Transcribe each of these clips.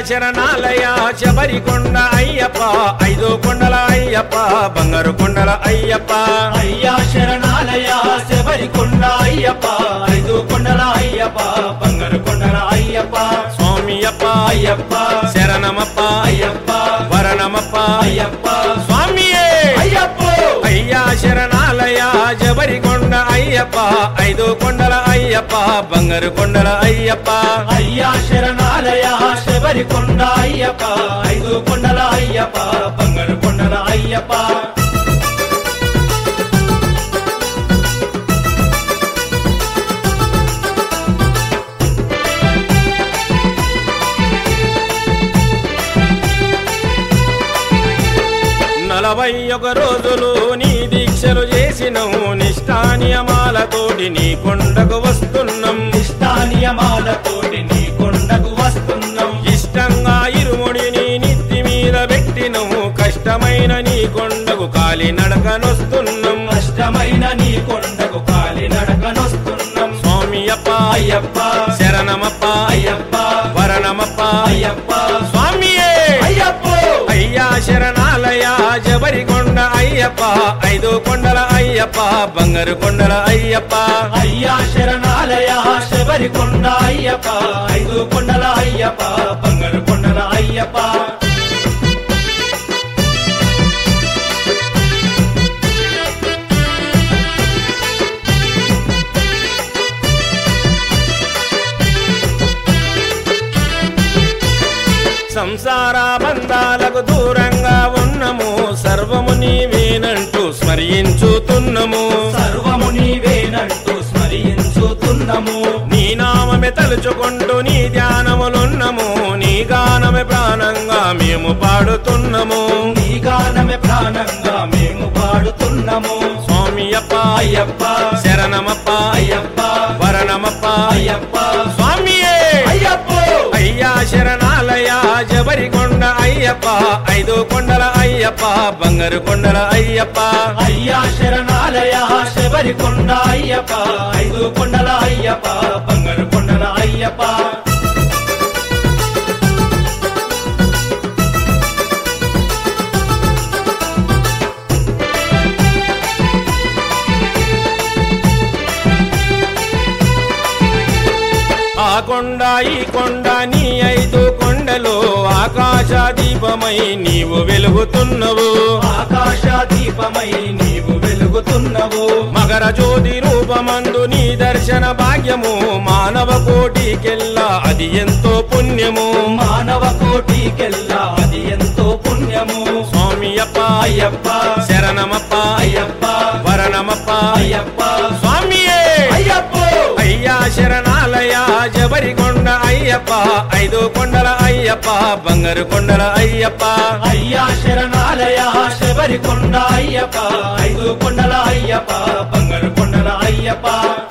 శరణాలయ శబరికొండ అయ్యప్ప ఐదు కొండల అయ్యప్ప బంగారు కొండల అయ్యప్ప అయ్యా శరణాలయ శబరి కొండ అయ్యప్ప ఐదు కొండల అయ్యప్ప బంగారు కొండల అయ్యప్ప స్వామి అప్ప అయ్యప్ప శరణమప్ప అయ్యప్ప వరణమప్ప అయ్యప్ప స్వామియే అయ్యప్ప అయ్యా శరణాలయ జబరికొండ అయ్యప్ప ఐదు కొండల అయ్యప్ప బంగారు కొండల అయ్యప్ప అయ్యా శరణాలయ శబరి కొండ అయ్యప్ప ఐదు కొండల అయ్యప్ప బంగారు కొండల అయ్యప్ప నలభై ఒక రోజులు నీ దీక్షలు చేసినవు నిష్ఠానియమాలతోటి నీ కొండకు వస్తున్నాం నిష్ఠానియమాలతోటి నీ కొండకు వస్తున్నాం ఇష్టంగా ఇరుముడిని నిత్తి మీద పెట్టినవు కష్టమైన నీ కొండకు కాలి నడకనొస్తున్నాం కష్టమైన నీ కొండకు కాలి నడకనొస్తున్నాం స్వామి అప్ప అయ్యప్ప శరణమప్ప అయ్యప్ప వరణమప్ప అయ్యప్ప స్వామియే అయ్యప్ప అయ్యా శరణాలయ జబరికొండ అయ్యప్ప ఐదు కొండల అయ్యప్ప బంగారు కొండల అయ్యప్ప అయ్యా శరణాలయ శబరి కొండ అయ్యప్ప ఐదు కొండల అయ్యప్ప బంగారు కొండల అయ్యప్ప సంసార బంధాలకు దూరంగా ఉన్నము సర్వము నీవేనంటూ స్మరించుతున్నము సర్వము నీవేనంటూ స్మరించుతున్నాము నీ నామమే తలుచుకుంటూ నీ ధ్యానములున్నము నీ గానమే ప్రాణంగా మేము పాడుతున్నాము నీ గానమే ప్రాణంగా మేము పాడుతున్నాము స్వామి అప్ప అయ్యప్ప శరణమప్ప అయ్యప్ప వరణమప్ప అయ్యప్ప స్వామియే అయ్యప్ప అయ్యా శరణాలయ జబరికొండ అయ్యప్ప ఐదు కొండల అయ్యప్ప బంగారు కొండల అయ్యప్ప అయ్యా శరణాలయ శబరి కొండ అయ్యప్ప ఐదు కొండల అయ్యప్ప బంగారు కొండల అయ్యప్ప ఆ కొండ ఈ కొండ నీ ఐదు కొండలు ఆకాశ దీపమై నీవు వెలుగుతున్నవు ఆకాశ దీపమై నీవు వెలుగుతున్నవు మకర జ్యోతి రూపమందు నీ దర్శన భాగ్యము మానవ కోటికెల్లా అది ఎంతో పుణ్యము మానవ కోటికెల్లా అది ఎంతో పుణ్యము స్వామి అప్ప అయ్యప్ప శరణమప్ప అయ్యప్ప వరణమప్ప అయ్యప్ప స్వామియే అయ్యప్ప అయ్యా శరణాలయ జబరికొండ అయ్యప్ప ఐదు కొండల అయ్యప్ప బంగారు కొండల అయ్యప్ప అయ్యా శరణాలయ శబరి కొండ అయ్యప్ప ఐదు కొండల అయ్యప్ప బంగారు కొండల అయ్యప్ప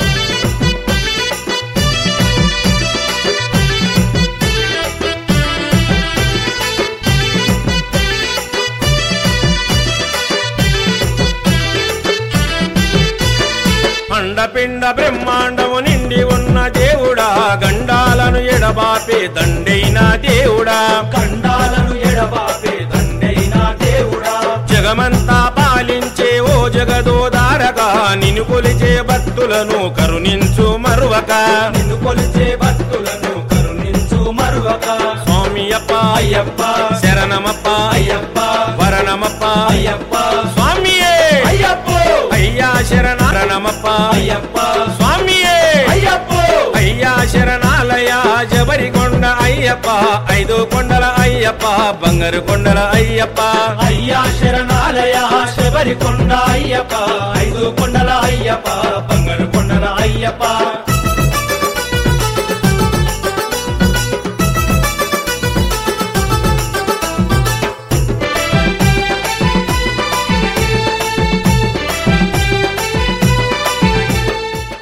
అండపిండ బ్రహ్మాండము నిండి ఉన్న దేవుడా గండాలను ఎడబాపే దండైన దేవుడా కండాలను ఎడబాపే దండైన దేవుడా జగమంతా పాలించే ఓ జగదోదారగా నిన్ను కొలిచే భక్తులను కరుణించు మరువక నిన్ను కొలిచే భక్తులను కరుణించు మరువక స్వామి అప్ప అయ్యప్ప శరణమప్ప అయ్యప్ప వరణమప్ప అయ్యప్ప స్వామియే అయ్యప్ప అయ్యా శరణమప్ప అయ్యప్ప స్వామియే అయ్యప్ప అయ్యా శరణాలయ జబరికొండ అయ్యప్ప ఐదు కొండల అయ్యప్ప బంగారు కొండల అయ్యప్ప అయ్యా శరణాలయ శబరి కొండ అయ్యప్ప ఐదు కొండల అయ్యప్ప బంగారు కొండల అయ్యప్ప